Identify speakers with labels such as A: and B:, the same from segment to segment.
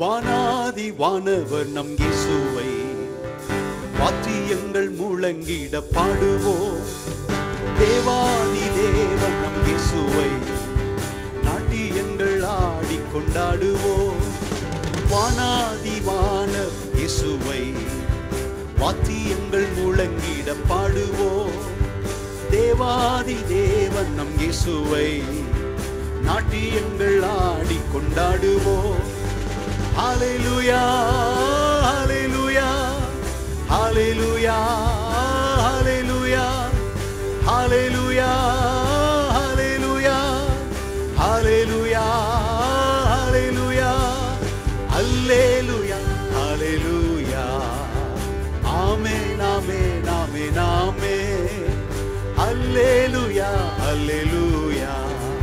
A: வானாதி வானவர் நம் இயேசுவை வாத்தியங்கள் முழங்கிட பாடுவோம் தேவாதி தேவன் நம் இயேசுவை நாட்டியங்கள் ஆடி கொண்டாடுவோம் வானாதி வான இயேசுவை வாத்தியங்கள் முழங்கிட பாடுவோம் தேவாதி தேவன் நம் இயேசுவை நாட்டியங்கள் ஆடி கொண்டாடுவோம் ஹalleluya ஹalleluya ஹalleluya ஹalleluya ஹalleluya ஹalleluya ஹalleluya ஹalleluya அல்லேலூயா ஹalleluya ஆமென் ஆமென் ஆமென் ஆமென் அல்லேலூயா அல்லேலூயா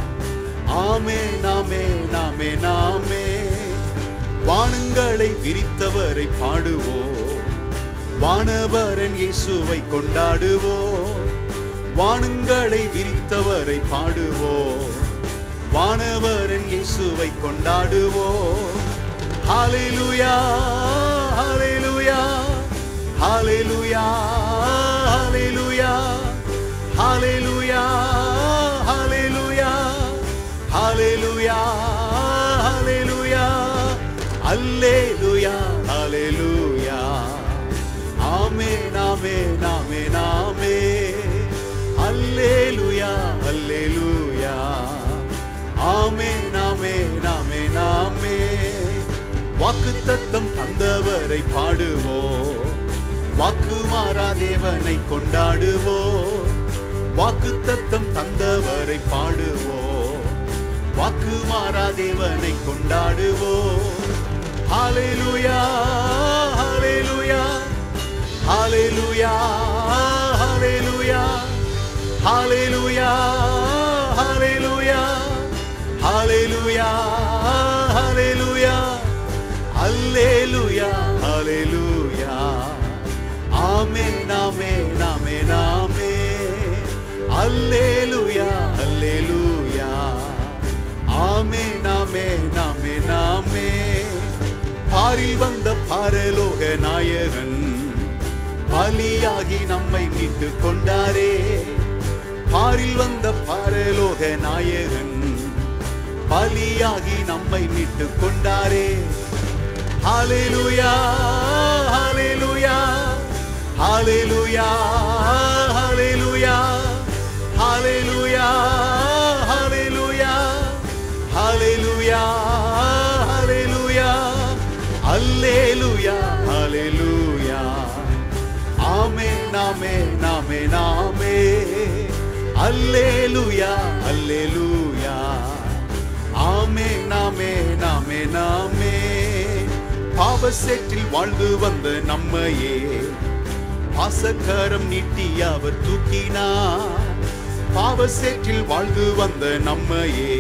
A: ஆமென் ஆமென் ஆமென் ஆமென் வானங்களை விரித்தவரை பாடுவோம் வானவரன் இயேசுவை கொண்டாடுவோம் வானங்களை விரித்தவரை பாடுவோம் வானவரன் இயேசுவை கொண்டாடுவோம் ஹalleluya ஹalleluya ஹalleluya ஹalleluya ஹalleluya ஹalleluya ஹalleluya ஹalleluya அல்லேலூயா ஹalleluya ஆமென் ஆமென் ஆமென் ஆமென் அல்லேலூயா அல்லேலூயா ஆமென் ஆமென் ஆமென் ஆமென் வாக்குத்தத்தம் தந்தவரை பாடுவோம் வாக்கு மாறா தேவனை கொண்டாடுவோம் வாக்குத்தத்தம் தந்தவரை பாடுவோம் வாக்கு மாறா தேவனை கொண்டாடுவோம் ஹalleluya ஹalleluya ஹalleluya ஹalleluya ஹalleluya ஹalleluya ஹalleluya ஹalleluya அல்லேலூயா ஹalleluya ஆமென் ஆமென் ஆமென் ஆமென் அல்லேலூயா அல்லேலூயா ஆமென் ஆமென் ஆமென் ஆமென் பாரில் வந்த பாரலோக நாயகன் பலியாகி நம்மை மீட்டு கொண்டாரே பாரில் வந்த பாரலோக நாயகன் பலியாகி நம்மை மீட்டு கொண்டாரே ஹalleluya ஹalleluya ஹalleluya ஹalleluya ஹalleluya ஹalleluya ஹalleluya ஹalleluya அல்லேலூயா ஹalleluya ஆமென் ஆமென் ஆமென் ஆமென் அல்லேலூயா அல்லேலூயா ஆமென் ஆமென் ஆமென் ஆமென் பாவ சேற்றில் வாழ்ந்து வந்த நம்மையே பாசக்கரம் நீட்டி அவர் தூக்கினார் பாவ சேற்றில் வாழ்ந்து வந்த நம்மையே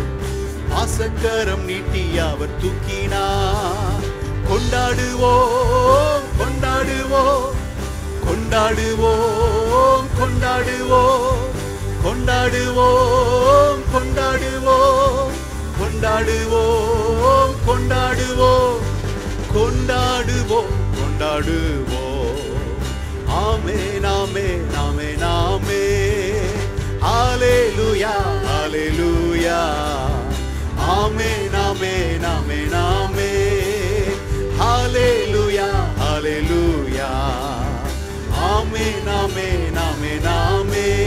A: பாசக்கரம் நீட்டி அவர் தூக்கினார் கொண்டாடுவோம் கொண்டாடுவோம் கொண்டாடுவோம் கொண்டாடுவோம் கொண்டாடுவோம் கொண்டாடுவோம் கொண்டாடுவோம் கொண்டாடுவோம் கொண்டாடுவோம் கொண்டாடுவோம் ஆமே நாமே நாமே நாமே ஹalleluya ஹalleluya ஆமே நாமே நாமே நாமே ஹalleluya ஹalleluya ஆமே நாமே நாமே நாமே